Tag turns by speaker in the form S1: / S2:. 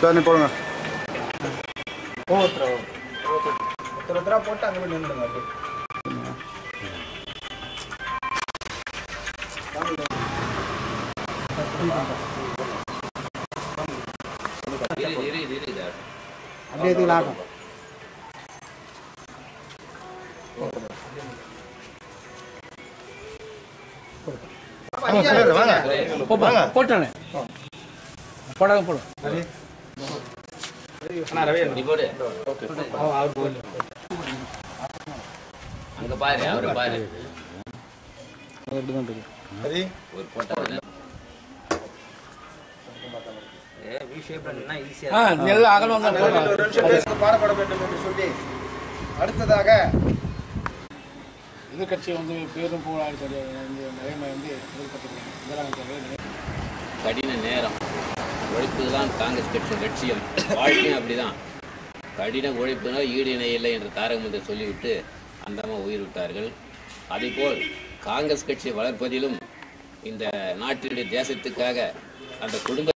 S1: சரி போடுங்க
S2: ஒவ்வொருத்தர் ஒருத்தர் ஒருத்தரா போட்டு அங்கே போய் நின்றுங்க அப்படியே
S3: அப்படியே இதுல ஆட்டம்
S4: போட்டானே போடாத போடு
S5: அங்க பாரு அவரை பாரு
S4: அது அப்படிதான் இருக்கு
S5: ஒரு போட்டோ
S4: ஆ நெல் அகலம் தான் போடலாம்
S2: ஒரு நிமிஷம் பேசுங்க பாடப்பட வேண்டும் என்று சொல்லி அடுத்ததாக
S4: எதிர்கட்சி வந்து பேரும் புகழாக கிடையாது இந்த நிலைமை வந்து எதிர்பட்டிருக்காங்க முதலமைச்சர்
S5: கடின நேரம் உழைப்பு தான் காங்கிரஸ் கட்சி லட்சியம் வாழ்க்கையும் அப்படிதான் கடின உழைப்புனால் ஈடு இணை இல்லை என்று தாரகமந்திரி சொல்லிவிட்டு அந்தமா உயிர் விட்டார்கள் அதேபோல் காங்கிரஸ் கட்சியை வளர்ப்பதிலும் இந்த நாட்டினுடைய தேசத்துக்காக அந்த குடும்ப